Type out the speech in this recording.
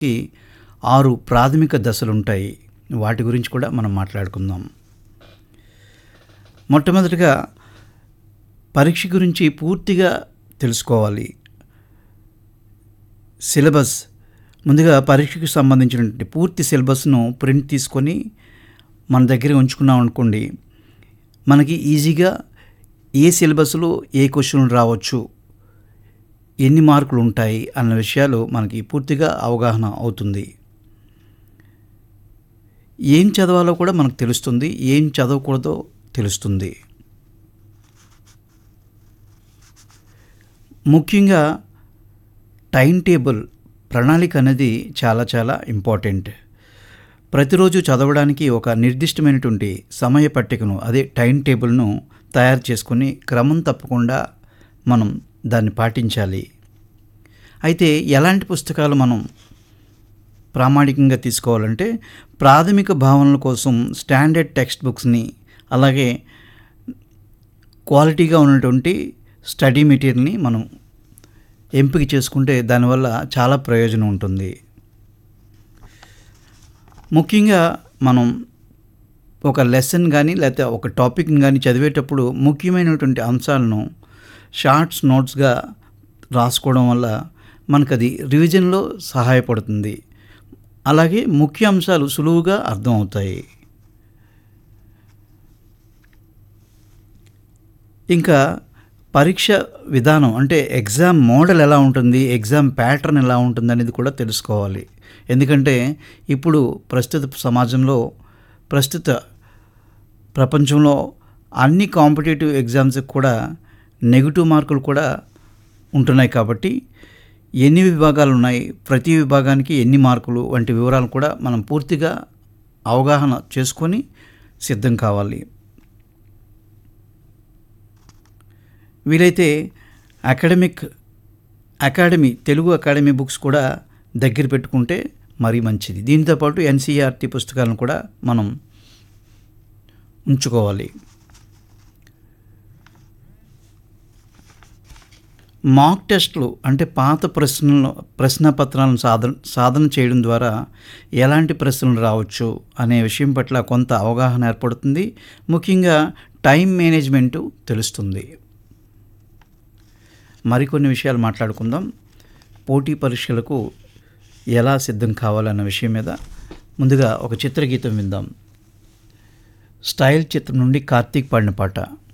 ఈ ఆరు ప్రాథమిక దశలు ఉంటాయి వాటి గురించి కూడా మనం మాట్లాడుకుందాం మొట్టమొదటిగా పరీక్ష గురించి పూర్తిగా తెలుసుకోవాలి సిలబస్ ముందుగా పరీక్షకు సంబంధించినటువంటి పూర్తి సిలబస్ను ప్రింట్ తీసుకొని మన దగ్గర ఉంచుకున్నాం అనుకోండి మనకి ఈజీగా ఏ సిలబస్లో ఏ క్వశ్చన్లు రావచ్చు ఎన్ని మార్కులు ఉంటాయి అన్న విషయాలు మనకి పూర్తిగా అవగాహన అవుతుంది ఏం చదవాలో కూడా మనకు తెలుస్తుంది ఏం చదవకూడదో తెలుస్తుంది ముఖ్యంగా టైం టేబుల్ ప్రణాళిక అనేది చాలా చాలా ఇంపార్టెంట్ ప్రతిరోజు చదవడానికి ఒక నిర్దిష్టమైనటువంటి సమయ పట్టికను అదే టైం టేబుల్ను తయారు చేసుకుని క్రమం తప్పకుండా మనం దాన్ని పాటించాలి అయితే ఎలాంటి పుస్తకాలు మనం ప్రామాణికంగా తీసుకోవాలంటే ప్రాథమిక భావనల కోసం స్టాండర్డ్ టెక్స్ట్ బుక్స్ని అలాగే క్వాలిటీగా ఉన్నటువంటి స్టడీ మెటీరియల్ని మనం ఎంపిక చేసుకుంటే దానివల్ల చాలా ప్రయోజనం ఉంటుంది ముఖ్యంగా మనం ఒక లెసన్ కానీ లేకపోతే ఒక టాపిక్ని కానీ చదివేటప్పుడు ముఖ్యమైనటువంటి అంశాలను షార్ట్స్ నోట్స్గా రాసుకోవడం వల్ల మనకు అది రివిజన్లో సహాయపడుతుంది అలాగే ముఖ్య అంశాలు సులువుగా అర్థమవుతాయి ఇంకా పరీక్ష విధానం అంటే ఎగ్జామ్ మోడల్ ఎలా ఉంటుంది ఎగ్జామ్ ప్యాటర్న్ ఎలా ఉంటుంది అనేది కూడా తెలుసుకోవాలి ఎందుకంటే ఇప్పుడు ప్రస్తుత సమాజంలో ప్రస్తుత ప్రపంచంలో అన్ని కాంపిటేటివ్ ఎగ్జామ్స్కి కూడా నెగిటివ్ మార్కులు కూడా ఉంటున్నాయి కాబట్టి ఎన్ని విభాగాలు ఉన్నాయి ప్రతి విభాగానికి ఎన్ని మార్కులు వంటి వివరాలు కూడా మనం పూర్తిగా అవగాహన చేసుకొని సిద్ధం కావాలి వీలైతే academic academy Telugu academy books కూడా దగ్గర పెట్టుకుంటే మరీ మంచిది దీంతోపాటు ఎన్సీఆర్టీ పుస్తకాలను కూడా మనం ఉంచుకోవాలి మాక్ టెస్ట్లు అంటే పాత ప్రశ్నలు ప్రశ్న పత్రాలను సాధన సాధన చేయడం ద్వారా ఎలాంటి ప్రశ్నలు రావచ్చు అనే విషయం పట్ల కొంత అవగాహన ఏర్పడుతుంది ముఖ్యంగా టైం మేనేజ్మెంటు తెలుస్తుంది మరికొన్ని విషయాలు మాట్లాడుకుందాం పోటీ పరీక్షలకు ఎలా సిద్ధం కావాలన్న విషయం మీద ముందుగా ఒక చిత్రగీతం విందాం స్టైల్ చిత్రం నుండి కార్తీక్ పాడిన పాట